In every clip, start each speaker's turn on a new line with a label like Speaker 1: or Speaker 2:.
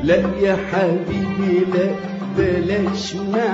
Speaker 1: لا يا حبيبي لا بلاش ما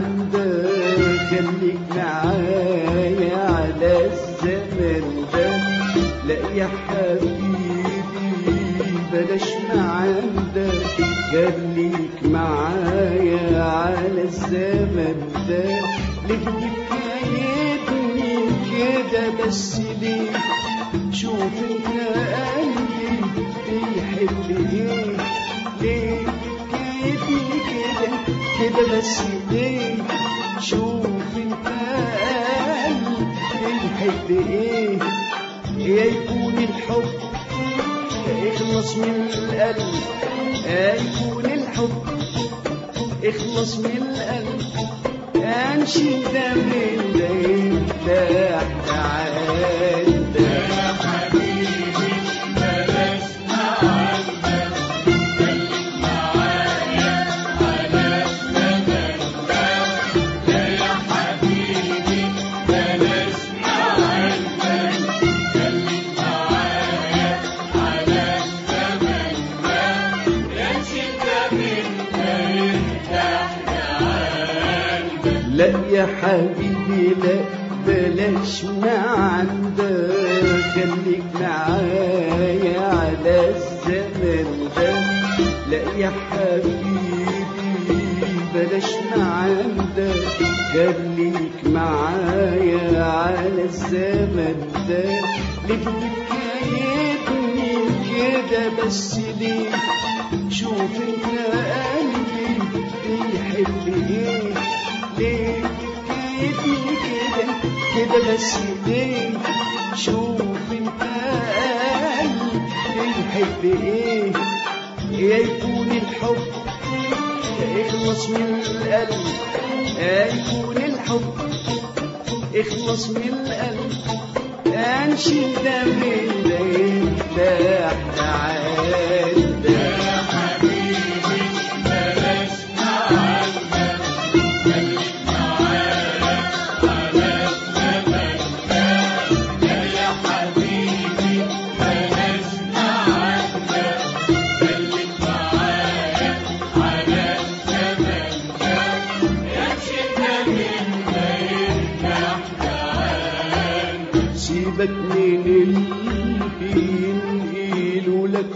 Speaker 1: عندك خليك معايا على الزمن ده لا يا حبيبي بلاش ما عندك خليك معايا على الزمن ده ليه بكايتني كده بس ليه شوف انت قلبي بيحب ايه ليه بكيتني كده كده بس ليه شوف انت قلبي بيحب ايه يا يكون الحب اخلص من القلب يا يكون الحب اخلص من القلب انشي ده من ده يفتح تعال
Speaker 2: يا حبيبي بلاش عندك خليك معايا على الزمن ده يا حبيبي بلاش عندك خليك معايا على الزمن ده يا شدة من يفتح عندك
Speaker 1: لا يا حبيبي لا بلاش ما عندك خليك معايا على الزمن ده لا يا حبيبي بلاش ما عندك خليك معايا على الزمن ده ليه بكايتني كده بس ليه شوف انت قلبي بيحب ايه ليه بكيتني كده كده بس ليه شوف انت قلبي بيحب ايه يا يكون الحب اخلص من القلب يا يكون الحب اخلص من القلب انشي ده من ده يفتح تعال ده
Speaker 2: يا حبيبي بلاش عندك خليك معايا على الزمن ده يا حبيبي بلاش عندك خليك معايا على الزمن ده يا شدة من يفتح عندك
Speaker 1: سيبك من اللي ينقلوا لك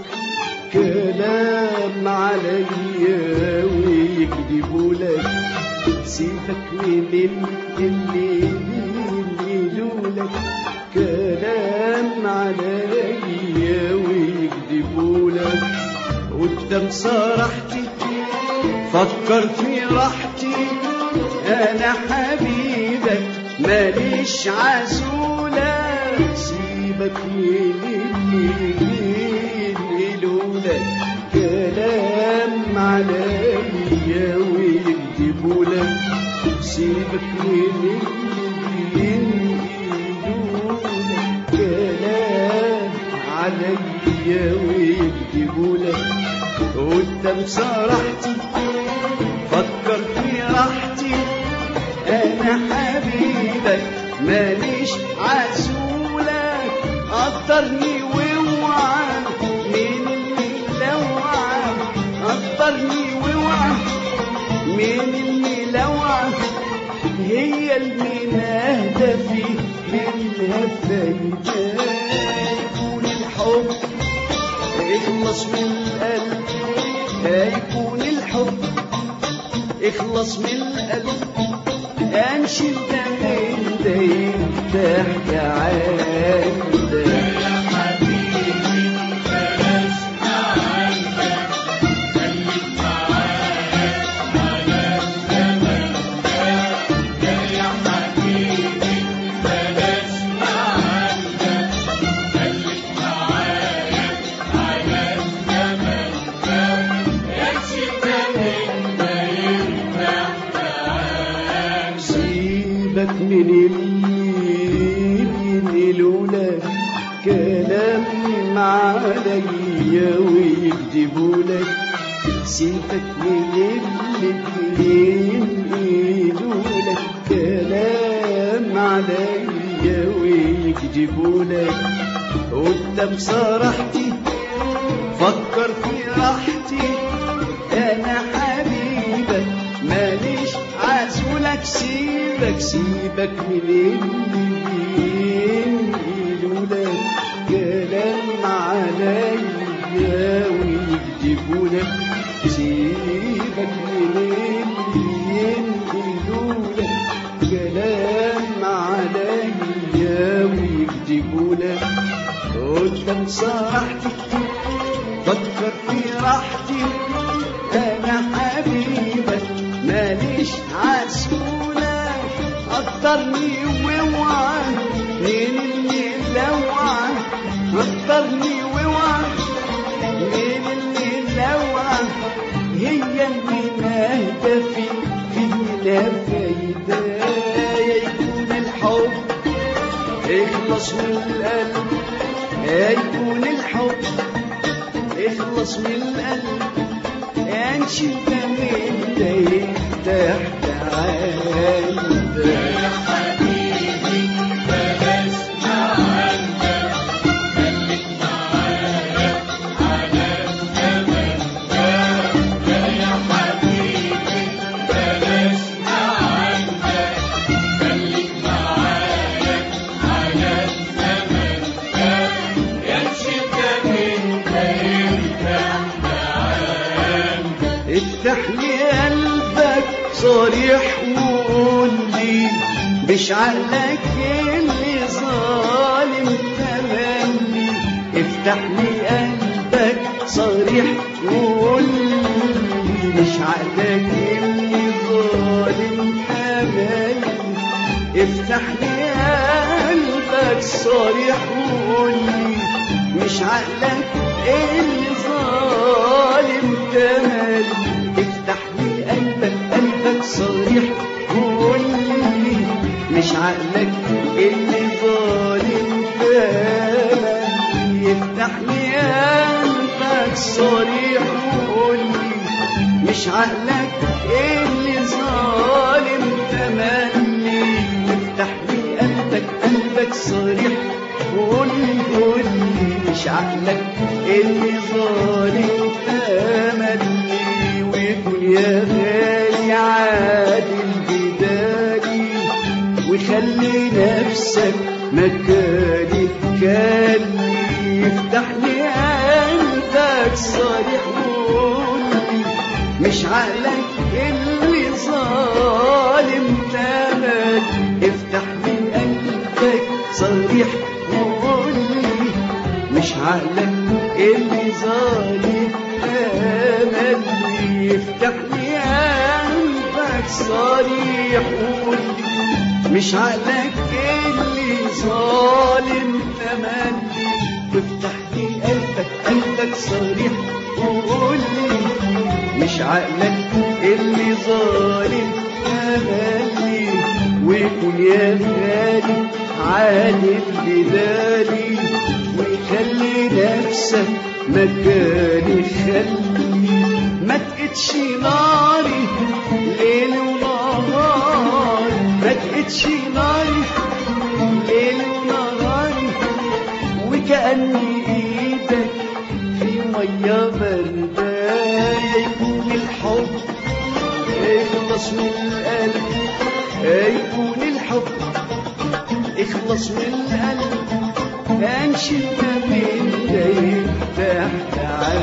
Speaker 1: كلام عليا ويكذبوا لك سيبك من اللي ينقلوا لك كلام عليا ويكذبوا لك قدام صرحتي فكر في راحتي انا حبيبك ماليش عزولة سيبك من اللي لك كلام عليا ويكذبوا لك سيبك من اللي لك كلام عليا ويكذبوا لك قدام صرحتي فكر في راحتي انا حبيبك ماليش عسولك قدرني واوعى من اللي لوعى قدرني واوعى من اللي لوعى هي المناهدة في منها فايدة يكون الحب اخلص من القلب هيكون الحب اخلص من القلب انشل ده من ده يفتح تعال
Speaker 2: يا حبيبي بلاش عندك خليك معايا على الزمن ده يا حبيبي بلاش عندك خليك معايا على الزمن ده يا شدة من يفتح عندك
Speaker 1: سيبك من اللي ينقلوا لك كلام عليا ويكذبوا لك سيبك من اللي ينقلوا لك كلام عليا ويكذبوا لك قدام صرحتي فكر في راحتي سيبك سيبك سيبك من اللي ينقلوا لك كلام عليا ويكذبوا لك سيبك من اللي ينقلوا لك كلام عليا ويكذبوا لك قدام صاحتي فكر في راحتي انا حبيبك ماليش عسولة قدرني واوعى مين اللي لوعى قدرني واوعى مين اللي لوعى هي اللي نهدى في فينا فايدة يكون الحب اخلص من القلب يكون الحب اخلص من القلب انشي من يفتح عندك
Speaker 2: يا حبيبي بلاش عندك خليك معايا على الزمن ده يا حبيبي بلاش عندك خليك معايا على الزمن ده يمشي من يرتاح عندك
Speaker 1: افتح لي قلبك صريح وقول لي مش عقلك اللي ظالم تملي افتح لي قلبك صريح وقول لي مش عقلك اللي ظالم تملي افتح لي قلبك صريح وقول لي مش عقلك اللي ظالم تملي افتح لي قلبك قلبك صريح وقول لي مش عقلك اللي ظالم تملي افتح لي قلبك صريح وقول لي مش عقلك اللي ظالم تملي افتح لي قلبك قلبك صريح وقول لي قول لي مش عقلك اللي ظالم تملي ويكون يا غالي عادل بدالي وخلي نفسك مكاني كاني افتح لي قلبك صريح وقول لي مش عقلك اللي ظالم تمل افتح لي قلبك صريح وقول لي مش عقلك اللي ظالم تمل افتح لي قلبك صريح وقول لي مش عقلك اللي ظالم تملي وافتح لي قلبك قلبك صريح وقول لي مش عقلك اللي ظالم تملي ويكون يا غالي عالم بدالي ويخلي نفسك مكاني خلي ما تقتش ناري ليل ونهار ما تقتش ناري ليل ونهار وكأني ايدك في مية باردة يكون الحب اخلص من القلب يكون الحب اخلص من القلب انشد من تحت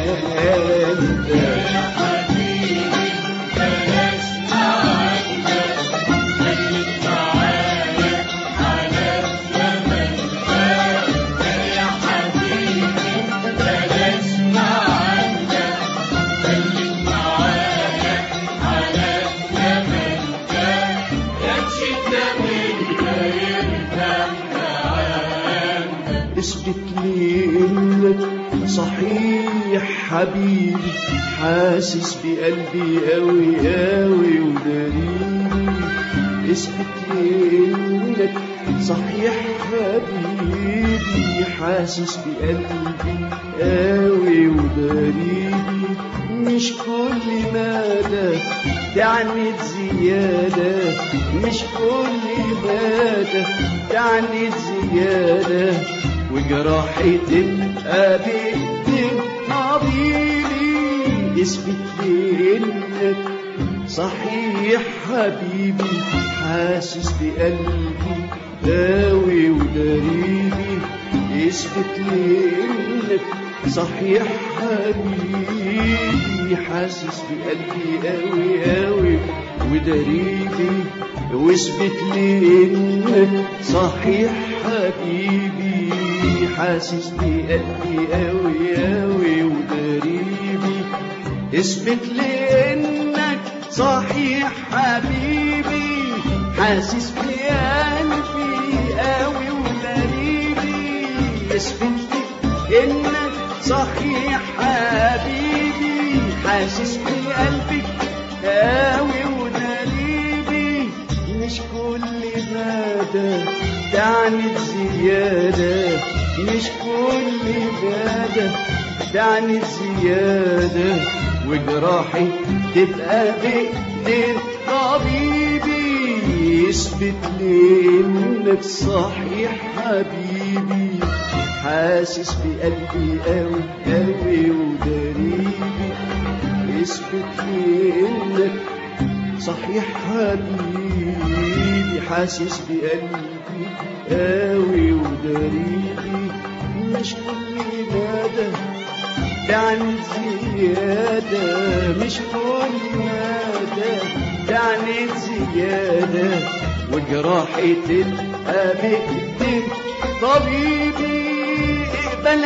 Speaker 1: عندك
Speaker 2: يا حبيبي بلاش عندك خليك معايا على الزمن ده يا حبيبي بلاش عندك خليك معايا على الزمن ده يمشي الدم يرتاح عندك
Speaker 1: اثبت لي انك صحيح حبيبي حاسس بقلبي قوي قوي وداريني اثبت لي انك صحيح حبيبي حاسس بقلبي قوي وداريني مش كل مدى تعنت زيادة مش كل مدى تعنت زيادة وجراحي تبقى بإيدين طبيبي اثبت لي انك صحيح حبيبي حاسس بقلبي داوي ودريبي يثبت لي انك صحيح حبيبي حاسس بقلبي قوي قوي ودريبي واثبت لي انك صحيح حبيبي حاسس بقلبي قوي قوي ودريبي اثبت لي انك صحيح حبيبي حاسس بقلبي قوي ودريبي اثبت لي انك صحيح حبيبي حاسس بقلبي قوي ودريبي مش كل مدى تعنت زيادة مش كل مدى تعنت زيادة وجراحي تبقى بإيدين طبيبي يثبت لي إنك صحيح حبيبي حاسس بقلبي قوي قوي ودريبي يثبت لي إنك صحيح حبيبي حاسس بقلبي قوي ودريبي مش كل مدى تعني زيادة مش كل مدى تعني زيادة وجراحي تبقى بإيدين طبيبي اقبل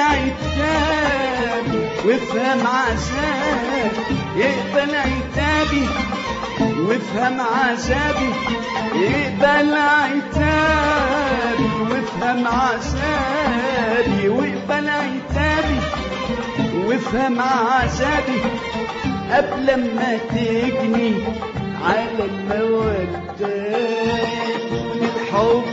Speaker 1: عتابي وافهم عذابي اقبل عتابي وافهم عذابي اقبل عتابي وافهم عذابي واقبل عتابي وافهم عذابي قبل ما تجني على المودة يكون الحب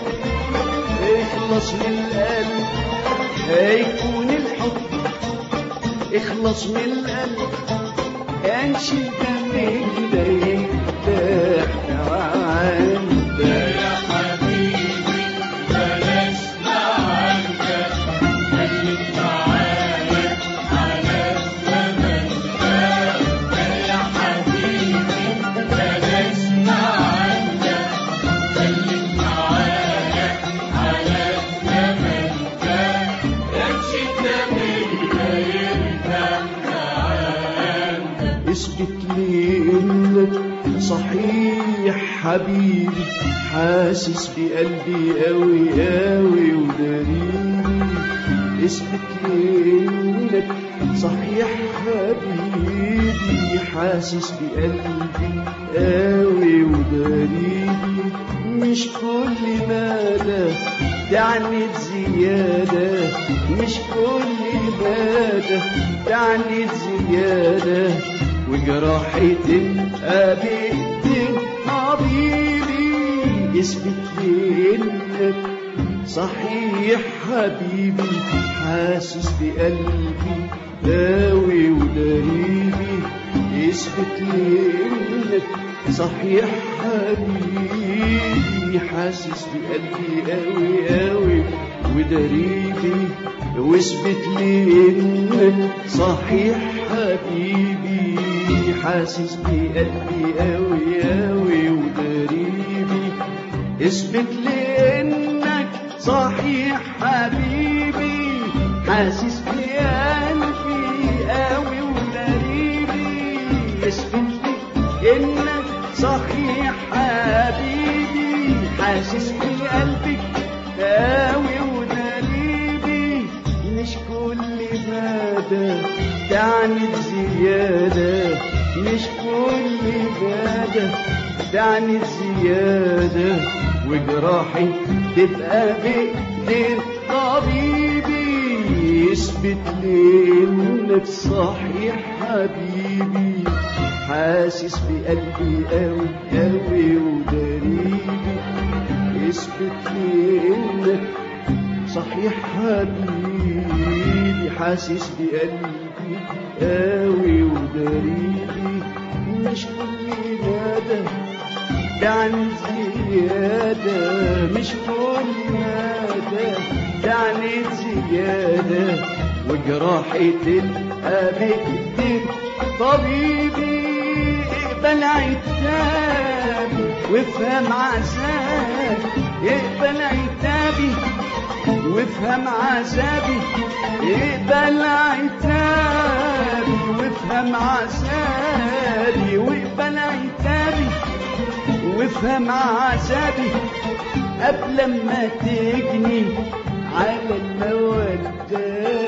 Speaker 1: اخلص من القلب هيكون الحب اخلص من القلب انشي دمك ده يرتاح عندك
Speaker 2: يا حبيبي بلاش معاك خليك معايا على الزمن ده يا حبيبي بلاش معاك خليك معايا على الزمن ده امشي دمك يرتاح عندك
Speaker 1: اثبت لي انك صحيح حبيبي حاسس بقلبي قوي قوي ودريبي اثبت لي انك صحيح حبيبي حاسس بقلبي قوي ودريبي مش كل مدى تعنت زيادة مش كل مدى تعنت زيادة وجراحي تبقى بإيدين حبيبي اثبت لي انك صحيح حبيبي حاسس بقلبي داوي ودريبي اثبت لي انك صحيح حبيبي حاسس بقلبي قوي قوي ودريبي واثبت لي انك صحيح حبيبي حاسس بقلبي قوي قوي ودريبي اثبت لي انك صحيح حبيبي حاسس بقلبي قوي ودريبي اثبت لي انك صحيح حبيبي حاسس بقلبي قوي ودريبي مش كل مدى تعنت زيادة مش كل مدى تعنت زيادة وجراحي تبقى بإيدين طبيبي يثبت لي إنك صحيح حبيبي حاسس بقلبي قوي قوي ودريبي يثبت لي إنك صحيح حبيبي حاسس بقلبي قوي ودريبي مش كل مدى تعني زيادة مش كل مدى تعني زيادة وجراحي تبقى بإيدين طبيبي اقبل يقبل عتابي وافهم عذابي يقبل عتابي وافهم عذابي يقبل عتابي وافهم عذابي واقبل عتابي وافهم عذابي قبل ما تجني على المودة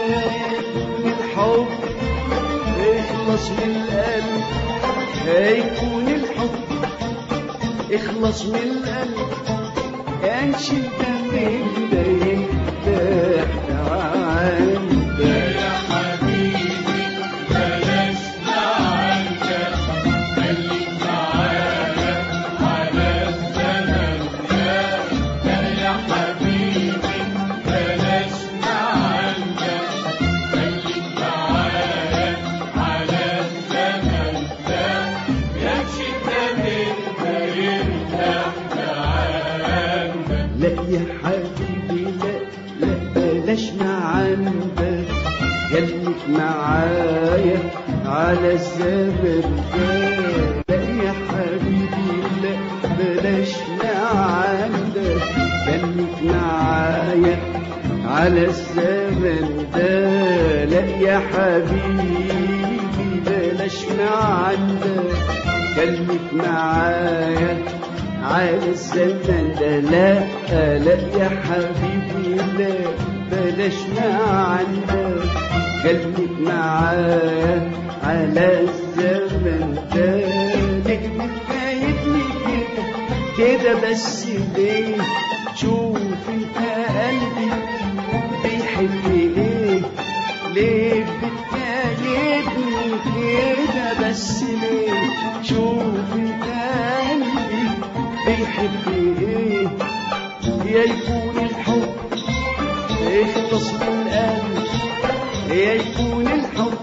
Speaker 1: الحب اخلص من القلب هيكون الحب اخلص من القلب انشي من ده تحت عندك
Speaker 2: يا حبيبي بلاش نعنك خليك معايا على الزمن ده يا حبيبي بلاش نعنك خليك معايا على الزمن ده يا شتا من غير عندك
Speaker 1: لا يا حبيبي لا لا بلاش معندك خليك معايا على الزمن ده لا يا حبيبي لا بلاش معندك خليك معايا على الزمن ده لا يا حبيبي بلاش معندك خليك معايا على الزمن ده لا لا يا حبيبي لا بلاش ما عندك خليك معايا على الزمن ده ليه بتفايتني كده كده بس ليه شوف انت قلبي بيحب ايه ليه بتكلمني كده بس ليه شوف انت قلبي بيحب ايه يا يكون الحب اخلص من القلب يا يكون الحب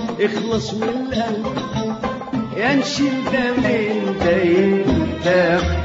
Speaker 1: اخلص من القلب ينشل ده من ده ينتهي